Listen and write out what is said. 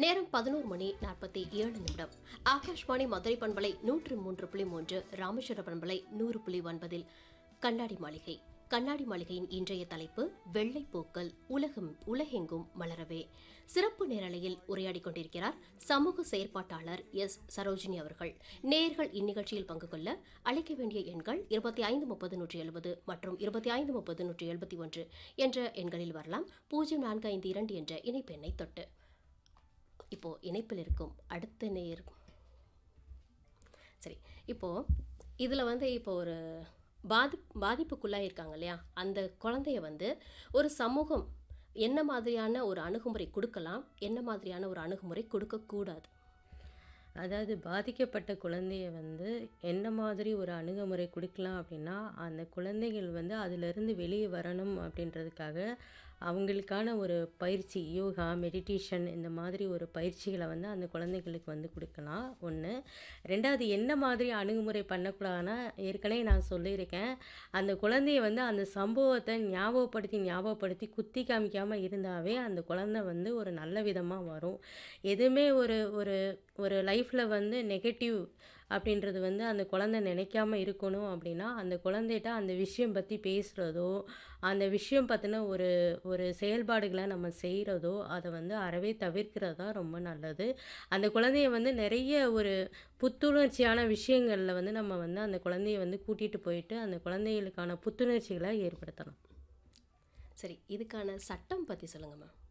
நேரம் பதினோரு மணி நாற்பத்தி ஏழு நிமிடம் ஆகாஷ்வாணி மதுரை பண்பலை நூற்று மூன்று புள்ளி மூன்று ராமேஸ்வர பண்பலை நூறு புள்ளி ஒன்பதில் கண்ணாடி மாளிகை கண்ணாடி மாளிகையின் இன்றைய தலைப்பு வெள்ளை பூக்கள் உலகம் உலகெங்கும் மலரவே சிறப்பு நேரலையில் உரையாடிக் கொண்டிருக்கிறார் சமூக செயற்பாட்டாளர் எஸ் சரோஜினி அவர்கள் நேயர்கள் இந்நிகழ்ச்சியில் பங்கு கொள்ள அழைக்க வேண்டிய எண்கள் இருபத்தி ஐந்து முப்பது நூற்றி எழுபது மற்றும் இருபத்தி ஐந்து முப்பது நூற்றி எழுபத்தி ஒன்று என்ற எண்களில் வரலாம் பூஜ்ஜியம் நான்கு ஐந்து இரண்டு என்ற இணைப்பெண்ணை தொட்டு இப்போ இணைப்பில் இருக்கும் அடுத்த நேர் சரி இப்போ இதில் வந்து இப்போ ஒரு பாதி பாதிப்புக்குள்ளாக இருக்காங்க இல்லையா அந்த குழந்தைய வந்து ஒரு சமூகம் என்ன மாதிரியான ஒரு அணுகுமுறை கொடுக்கலாம் என்ன மாதிரியான ஒரு அணுகுமுறை கொடுக்கக்கூடாது அதாவது பாதிக்கப்பட்ட குழந்தைய வந்து என்ன மாதிரி ஒரு அணுகுமுறை கொடுக்கலாம் அப்படின்னா அந்த குழந்தைகள் வந்து அதிலிருந்து வெளியே வரணும் அப்படின்றதுக்காக அவங்களுக்கான ஒரு பயிற்சி யோகா மெடிடேஷன் இந்த மாதிரி ஒரு பயிற்சிகளை வந்து அந்த குழந்தைகளுக்கு வந்து கொடுக்கலாம் ஒன்று ரெண்டாவது என்ன மாதிரி அணுகுமுறை பண்ணக்கூடாதுன்னா ஏற்கனவே நான் சொல்லியிருக்கேன் அந்த குழந்தைய வந்து அந்த சம்பவத்தை ஞாபகப்படுத்தி ஞாபகப்படுத்தி குத்தி காமிக்காமல் இருந்தாவே அந்த குழந்தை வந்து ஒரு நல்ல விதமாக வரும் எதுவுமே ஒரு ஒரு ஒரு லைஃப்பில் வந்து நெகட்டிவ் அப்படின்றது வந்து அந்த குழந்தை நினைக்காம இருக்கணும் அப்படின்னா அந்த குழந்தைகிட்ட அந்த விஷயம் பற்றி பேசுகிறதோ அந்த விஷயம் பற்றின ஒரு ஒரு செயல்பாடுகளை நம்ம செய்கிறதோ அதை வந்து அறவே தவிர்க்கிறது தான் ரொம்ப நல்லது அந்த குழந்தைய வந்து நிறைய ஒரு புத்துணர்ச்சியான விஷயங்களில் வந்து நம்ம வந்து அந்த குழந்தைய வந்து கூட்டிகிட்டு போயிட்டு அந்த குழந்தைகளுக்கான புத்துணர்ச்சிகளை ஏற்படுத்தலாம் சரி இதுக்கான சட்டம் பற்றி சொல்லுங்க மேம்